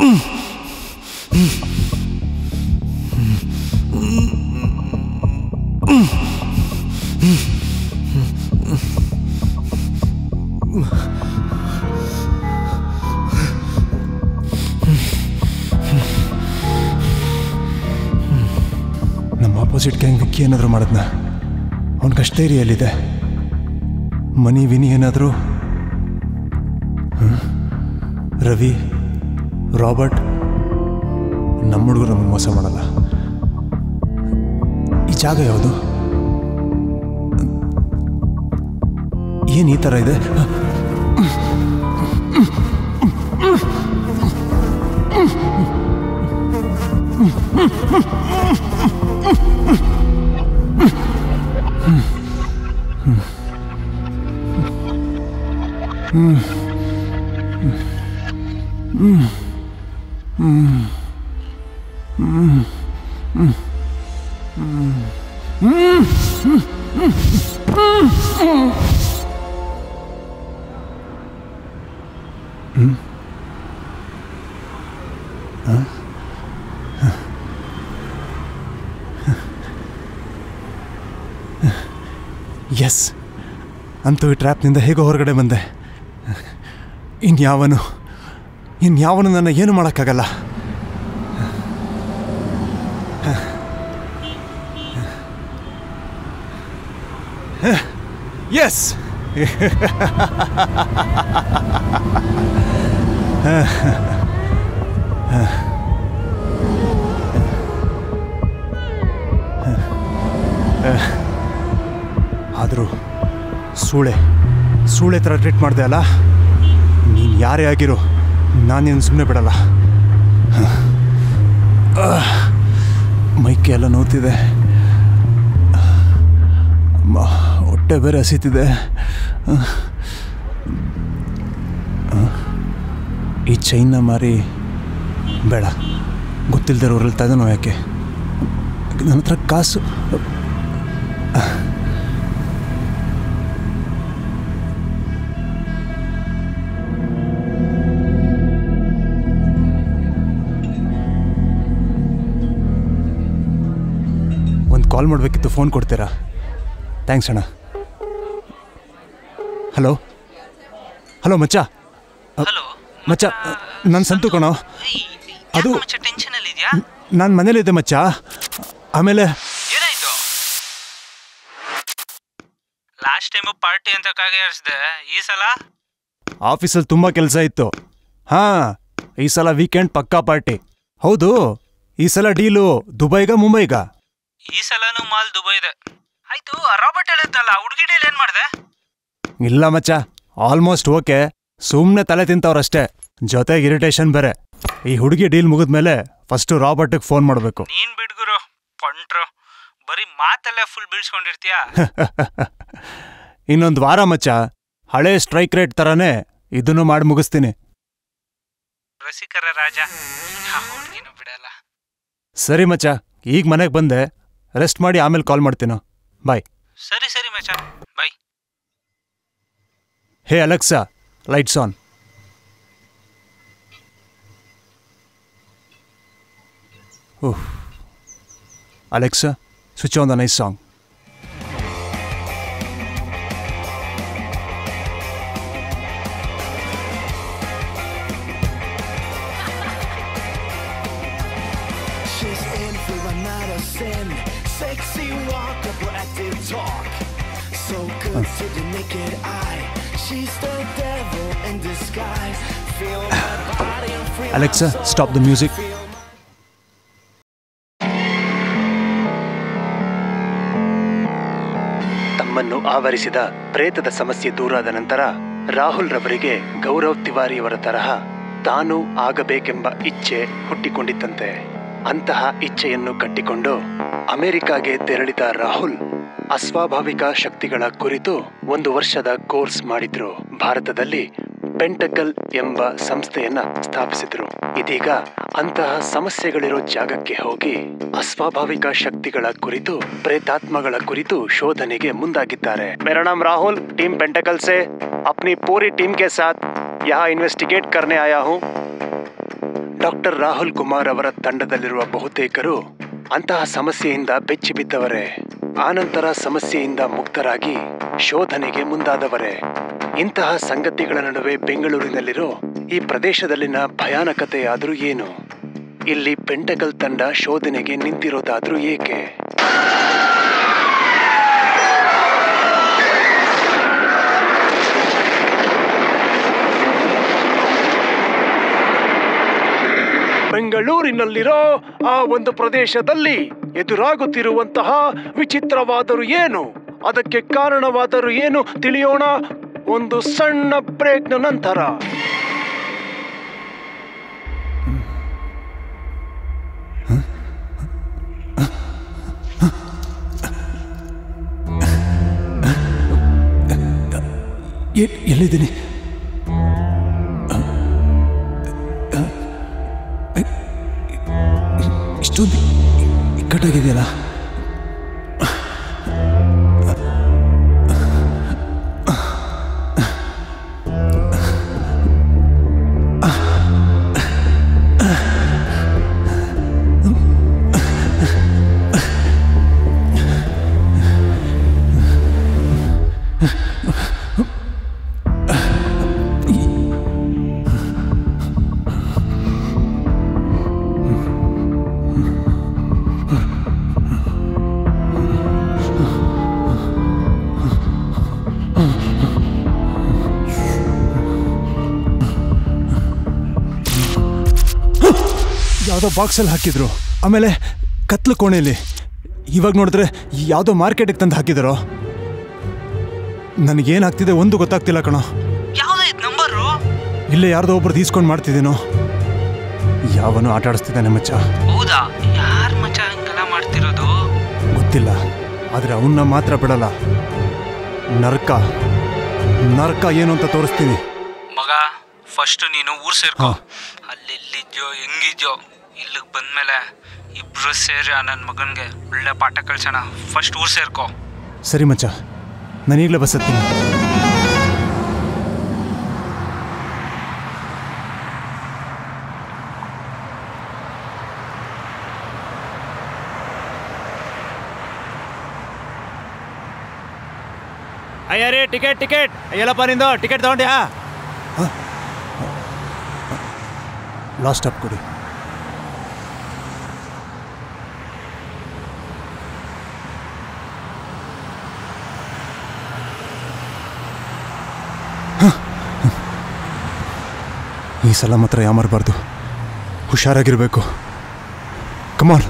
ನಮ್ಮ opposite gang Vicky ಏನಾದರೂ ಮಾಡಿದ್ನ ಅವನ ಕಷ್ಟೇರಿಯಲ್ಲಿದೆ ಮನಿ ವಿನಿ ಏನಾದರೂ ರವಿ ರಾಬರ್ಟ್ ನಮ್ಮ ಹುಡುಗರು ನಮಗೆ ಮೋಸ ಮಾಡಲ್ಲ ಈ ಜಾಗ ಯಾವುದು ಏನು ಈ ಥರ ಇದೆ ಎಸ್ ಅಂತೂ ಈ ಟ್ರ್ಯಾಪ್ನಿಂದ ಹೇಗೋ ಹೊರಗಡೆ ಬಂದೆ ಇನ್ಯಾವನು ಇನ್ಯಾವನು ನನ್ನ ಏನು ಮಾಡೋಕ್ಕಾಗಲ್ಲ ಎಸ್ ಆದರೂ ಸೂಳೆ ಸೂಳೆ ಥರ ಟ್ರೀಟ್ ಮಾಡಿದೆ ಅಲ್ಲ ನೀನು ಯಾರೇ ಆಗಿರೋ ನಾನು ನೀನು ಸುಮ್ಮನೆ ಬಿಡಲ್ಲ ಆಹ್, ಮೈಕೆ ಎಲ್ಲ ನೋವ್ತಿದೆ ಅಮ್ಮ, ಹೊಟ್ಟೆ ಬೇರೆ ಹಸಿತಿದೆ ಆಹ್. ಆಹ್. ಈ ಚೈನ್ನ ಮಾರಿ ಬೇಡ ಗೊತ್ತಿಲ್ದಿರೋರಲ್ಲಿ ತದನೋ ಯಾಕೆ ನನ್ನ ಹತ್ರ ಕಾಸು ಒಂದು ಕಾಲ್ ಮಾಡಬೇಕಿತ್ತು ಫೋನ್ ಕೊಡ್ತೀರಾ ಥ್ಯಾಂಕ್ಸ್ ಅಣ್ಣ ಹಲೋ ಹಲೋ ಮಚ್ಚ ಹಲೋ ಮಚ್ಚ ನಾನು ಸಂತು ಕಣೋ ಅದು ಮಚ್ಚ ಟೆನ್ಷನ್ ಅಲ್ಲಿ ಇದೆಯಾ ನಾನು ಮನೇಲಿದ್ದೆ ಮಚ್ಚ ಆಮೇಲೆ ಏನಾಯ್ತು ಲಾಸ್ಟ್ ಟೈಮ್ ಪಾರ್ಟಿ ಅಂತ ಕಾಗೆ ಹಾರಿಸ್ದೆ ಈ ಸಲ ಆಫೀಸಲ್ಲಿ ತುಂಬ ಕೆಲಸ ಇತ್ತು ಹಾಂ ಈ ಸಲ ವೀಕೆಂಡ್ ಪಕ್ಕಾ ಪಾರ್ಟಿ ಹೌದು ಈ ಸಲ ಡೀಲು ದುಬೈಗ ಮುಂಬೈಗ ಈ ಸಲನೂ ಮಾಲ್ ದುಬೈ ಇದೆ ಆಯ್ತು ಆ ರಾಬರ್ಟ್ ಹೇಳಿದ್ನಲ್ಲ ಹುಡುಗಿ ಡೀಲ್ ಏನ್ ಮಾಡ್ದೆ ಇಲ್ಲ ಮಚ್ಚ ಆಲ್ಮೋಸ್ಟ್ ಓಕೆ ಸುಮ್ಮನೆ ತಲೆ ತಿಂತವ್ರಷ್ಟೇ ಜೊತೆಗೆ ಇರಿಟೇಷನ್ ಬೇರೆ ಈ ಹುಡುಗಿ ಡೀಲ್ ಮುಗಿದ್ಮೇಲೆ ಫಸ್ಟು ರಾಬರ್ಟಿಗೆ ಫೋನ್ ಮಾಡಬೇಕು ನೀನ್ ಬಿಡ್ಗುರು ಪಂಟ್ರು ಬರೀ ಮಾತಲ್ಲೇ ಫುಲ್ ಬೀಳ್ಸ್ಕೊಂಡಿರ್ತೀಯಾ ಇನ್ನೊಂದು ವಾರ ಮಚ್ಚ ಹಳೆ ಸ್ಟ್ರೈಕ್ ರೇಟ್ ಥರನೇ ಇದನ್ನು ಮಾಡಿ ಮುಗಿಸ್ತೀನಿ ರಸಿಕರ ರಾಜ ಯಾವ ಹುಡುಗಿನೂ ಬಿಡಲ್ಲ ಸರಿ ಮಚ್ಚ ಈಗ ಮನೆಗೆ ಬಂದೆ ರೆಸ್ಟ್ ಮಾಡಿ ಆಮೇಲೆ ಕಾಲ್ ಮಾಡ್ತೀನೋ ಬಾಯ್ ಸರಿ ಸರಿ ಮಚ್ಚ bye hey Alexa lights on oh Alexa switch on the nice song She's in for another sin. Sexy walk, a proactive talk. So good to the naked eye. She's the devil in disguise. Feel my body and free. Alexa stop the music ತಮ್ಮನ್ನು ಆವರಿಸಿದ ಪ್ರೇತದ ಸಮಸ್ಯೆ ದೂರಾದ ನಂತರ ರಾಹುಲ್ ರವರಿಗೆ ಗೌರವ್ ತಿವಾರಿಯವರ ತರಹ ತಾನು ಆಗಬೇಕೆಂಬ ಇಚ್ಛೆ ಹುಟ್ಟಿಕೊಂಡಿತ್ತಂತೆ ಅಂತಹ ಇಚ್ಛೆಯನ್ನು ಕಟ್ಟಿಕೊಂಡು ಅಮೆರಿಕಾಗೆ ತೆರಳಿದ ರಾಹುಲ್ ಅಸ್ವಾಭಾವಿಕ ಶಕ್ತಿಗಳ ಕುರಿತು ಒಂದು ವರ್ಷದ ಕೋರ್ಸ್ ಮಾಡಿದ್ರು ಭಾರತದಲ್ಲಿ ಪೆಂಟಕಲ್ ಎಂಬ ಸಂಸ್ಥೆಯನ್ನ ಸ್ಥಾಪಿಸಿದ್ರು ಇದೀಗ ಅಂತಹ ಸಮಸ್ಯೆಗಳಿರೋ ಜಾಗಕ್ಕೆ ಹೋಗಿ ಅಸ್ವಾಭಾವಿಕ ಶಕ್ತಿಗಳ ಕುರಿತು ಪ್ರೇತಾತ್ಮಗಳ ಕುರಿತು ಶೋಧನೆಗೆ ಮುಂದಾಗಿದ್ದಾರೆ ಮೇರಾ ನಾಮ್ ರಾಹುಲ್ ಟೀಮ್ पेंटेकल से अपनी पूरी टीम के साथ यहाँ इन्वेस्टिगेट करने आया हूँ ಡಾಕ್ಟರ್ ರಾಹುಲ್ ಕುಮಾರ್ ಅವರ ತಂಡದಲ್ಲಿರುವ ಬಹುತೇಕರು ಅಂತಹ ಸಮಸ್ಯೆಯಿಂದ ಬೆಚ್ಚಿ ಬಿದ್ದವರೇ ಆನಂತರ ಸಮಸ್ಯೆಯಿಂದ ಮುಕ್ತರಾಗಿ ಶೋಧನೆಗೆ ಮುಂದಾದವರೇ ಇಂತಹ ಸಂಗತಿಗಳ ನಡುವೆ ಬೆಂಗಳೂರಿನಲ್ಲಿರೋ ಈ ಪ್ರದೇಶದಲ್ಲಿನ ಭಯಾನಕತೆಯಾದರೂ ಏನು ಇಲ್ಲಿ ಪೆಂಟಗಲ್ ತಂಡ ಶೋಧನೆಗೆ ನಿಂತಿರೋದಾದ್ರೂ ಏಕೆ ಬೆಂಗಳೂರಿನಲ್ಲಿರೋ ಆ ಒಂದು ಪ್ರದೇಶದಲ್ಲಿ ಎದುರಾಗುತ್ತಿರುವಂತಹ ವಿಚಿತ್ರವಾದರೂ ಏನು ಅದಕ್ಕೆ ಕಾರಣವಾದರೂ ಏನು ತಿಳಿಯೋಣ ಒಂದು ಸಣ್ಣ ಬ್ರೇಕ್ನ ನಂತರ ಎ- ಎಲ್ಲಿದ್ದೀನಿ ಇಷ್ಟೊಂದು ಇಕ್ಕಟ್ಟಾಗಿದೆಯಲ್ಲ ಯಾವುದೋ ಬಾಕ್ಸಲ್ಲಿ ಹಾಕಿದ್ರು ಆಮೇಲೆ ಕತ್ಲು ಕೋಣೆಯಲ್ಲಿ ಇವಾಗ ನೋಡಿದ್ರೆ ಯಾವುದೋ ಮಾರ್ಕೆಟಿಗೆ ತಂದು ಹಾಕಿದಾರೋ ನನಗೇನಾಗ್ತಿದೆ ಒಂದು ಗೊತ್ತಾಗ್ತಿಲ್ಲ ಕಣೋ ಯಾವ್ದು ಇದು ನಂಬರು ಇಲ್ಲೇ ಯಾರ್ದೋ ಒಬ್ರು ತೀಸ್ಕೊಂಡು ಮಾಡ್ತಿದ್ದೀನೋ ಯಾವನು ಆಟ ಆಡಿಸ್ತಿದ್ದಾನೆ ಮಚ್ಚ ಹೌದಾ ಯಾರ್ ಮಚ್ಚ ಹಿಂಗೆಲ್ಲ ಮಾಡ್ತಿರೋದು ಗೊತ್ತಿಲ್ಲ ಆದರೆ ಅವನ್ನ ಮಾತ್ರ ಬಿಡಲ್ಲ ನರ್ಕ ನರ್ಕ ಏನು ಅಂತ ತೋರಿಸ್ತೀನಿ ಮಗ ಫಸ್ಟ್ ನೀನು ಊರ್ ಸೇರ್ಕೊ ಹಾ. ಅಲ್ಲಿ ಎಲ್ಲಿದ್ಯೋ ಹೆಂಗಿದ್ಯೋ ಇಲ್ಲಿಗೆ ಬಂದ್ಮೇಲೆ ಇಬ್ರು ಸೇರಿ ನನ್ನ ಮಗನ್ಗೆ ಒಳ್ಳೆ ಪಾಠ ಕಳ್ಸೋಣ ಫಸ್ಟ್ ಊರ್ ಸೇರ್ಕೊ ಸರಿ ಮಚ್ಚ ನಾನು ಈಗಲೇ ಬಸ್ ಹತ್ತೀನಿ ಅಯ್ಯ ರೀ ಟಿಕೆಟ್ ಟಿಕೆಟ್ ಎಲ್ಲಪ್ಪ ನಿಂದು ಟಿಕೆಟ್ ತಗೊಂಡ್ಯಾ ಲಾಸ್ಟ್ ಅಪ್ ಕೊಡಿ ಈ ಸಲ ಮಾತ್ರ ಯಾಮರ್ಬಾರ್ದು ಹುಷಾರಾಗಿರಬೇಕು ಕಮಾನ್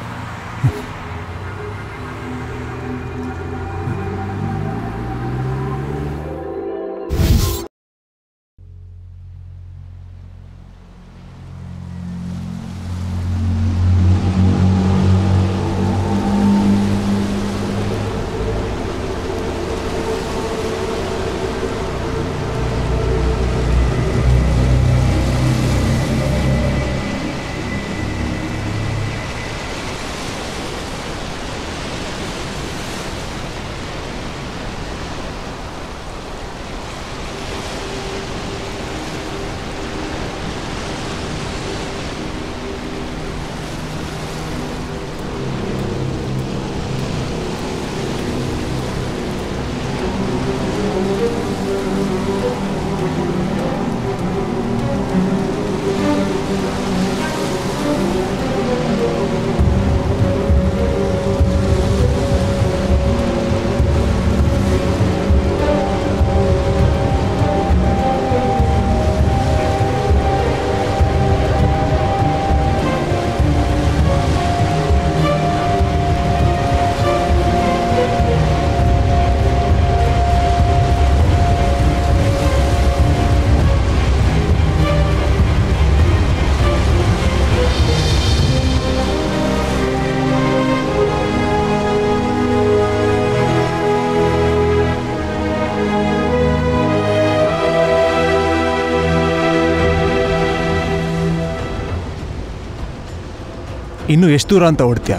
ಇನ್ನು ಎಷ್ಟು ದೂರ ಅಂತ ಹೊಡ್ತೀಯ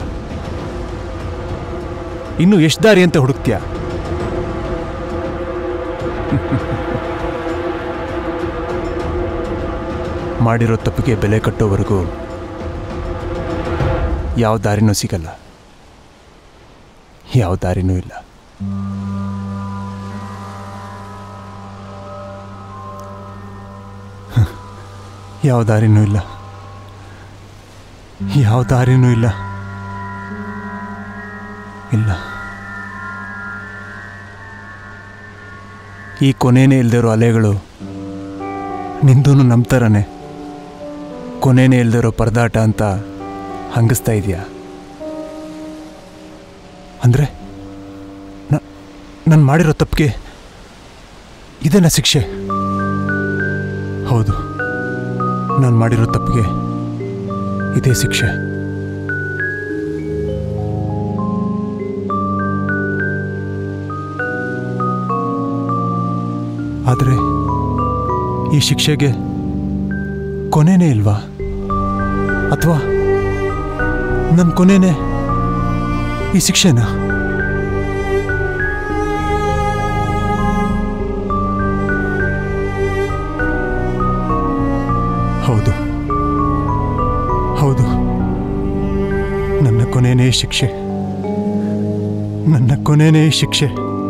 ಇನ್ನು ಎಷ್ಟು ದಾರಿ ಅಂತ ಹುಡುಕ್ತೀಯ ಮಾಡಿರೋ ತಪ್ಪಿಗೆ ಬೆಲೆ ಕಟ್ಟೋವರೆಗೂ ಯಾವ ದಾರಿನೂ ಸಿಗಲ್ಲ ಯಾವ ದಾರಿನೂ ಇಲ್ಲ ಹ, ಯಾವ ದಾರಿನೂ ಇಲ್ಲ ಯಾವ ದಾರಿನೂ ಇಲ್ಲ ಇಲ್ಲ ಈ ಕೊನೆನೇ ಇಲ್ದಿರೋ ಅಲೆಗಳು ನಿಂದೂ ನಮ್ಮ ಥರನೇ ಕೊನೆನೇ ಇಲ್ದಿರೋ ಪರದಾಟ ಅಂತ ಹಂಗಿಸ್ತಾ ಇದೆಯಾ ಅಂದರೆ ನಾನು ಮಾಡಿರೋ ತಪ್ಪಿಗೆ ಇದೇನ ಶಿಕ್ಷೆ ಹೌದು ನಾನು ಮಾಡಿರೋ ತಪ್ಪಿಗೆ ಇದೇ ಶಿಕ್ಷೆ ಆದರೆ ಈ ಶಿಕ್ಷೆಗೆ ಕೊನೆನೇ ಇಲ್ವಾ ಅಥವಾ ನನ್ನ ಕೊನೆನೇ ಈ ಶಿಕ್ಷೆನಾ ಹೌದು ಹೌದು ನನ್ನ ಕೊನೆನೇ ಶಿಕ್ಷೆ ನನ್ನ ಕೊನೆನೇ ಶಿಕ್ಷೆ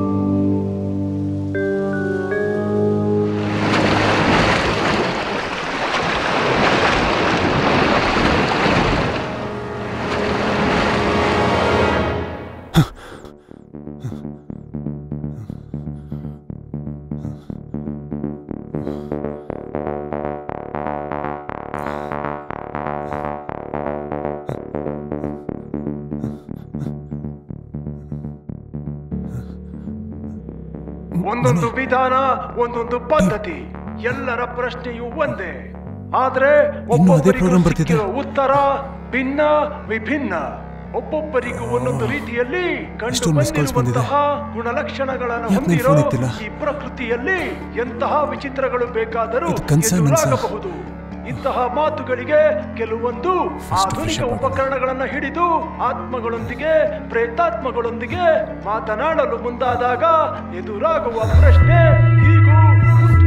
ಒಂದೊಂದು ವಿಧಾನ ಒಂದೊಂದು ಪದ್ಧತಿ ಎಲ್ಲರ ಪ್ರಶ್ನೆಯು ಒಂದೇ ಆದ್ರೆ ಒಬ್ಬೊಬ್ಬರಿಗೂ program ಬರ್ತಿದೆ. ಸಿಕ್ಕಿರೋ ಉತ್ತರ ಭಿನ್ನ ವಿಭಿನ್ನ ಒಬ್ಬೊಬ್ಬರಿಗೂ ಒಂದೊಂದು ರೀತಿಯಲ್ಲಿ ಕಂಡು ಎಷ್ಟೊಂದು miss calls ಬಂದಿರುವಂತಹ ಗುಣಲಕ್ಷಣಗಳನ್ನು ಯಾಕ್ ನಿನ್ ಹೊಂದಿರೋ phone ಎತ್ತಿಲ್ಲ? ಈ ಪ್ರಕೃತಿಯಲ್ಲಿ ಎಂತಹ ವಿಚಿತ್ರಗಳು ಬೇಕಾದರೂ ಇದು ಕನ್ಸಾ ನನ್ಸಾ? ಎದುರಾಗಬಹುದು ಇಂತಹ ಮಾತುಗಳಿಗೆ ಕೆಲವೊಂದು ಆಧುನಿಕ ವಿಷಯ ಮಾಡು. ಉಪಕರಣಗಳನ್ನ ಹಿಡಿದು ಆತ್ಮಗಳೊಂದಿಗೆ ಪ್ರೇತಾತ್ಮಗಳೊಂದಿಗೆ ಮಾತನಾಡಲು ಮುಂದಾದಾಗ ಎದುರಾಗುವ ಪ್ರಶ್ನೆ ಹೀಗೂ ಉಂಟು.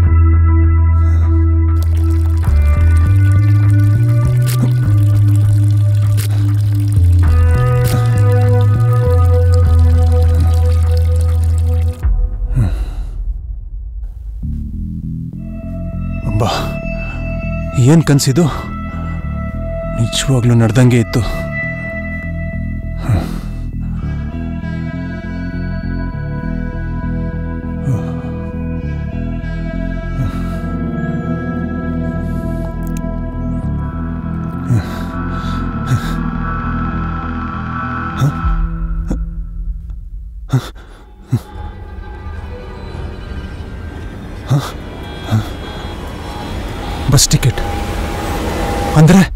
ಅಬ್ಬಾ ಏನು ಕನಸಿದು ನಿಜವಾಗ್ಲೂ ನಡೆದಂಗೆ ಇತ್ತು ಬಸ್ ಟಿಕೆಟ್ ಅಂದರೆ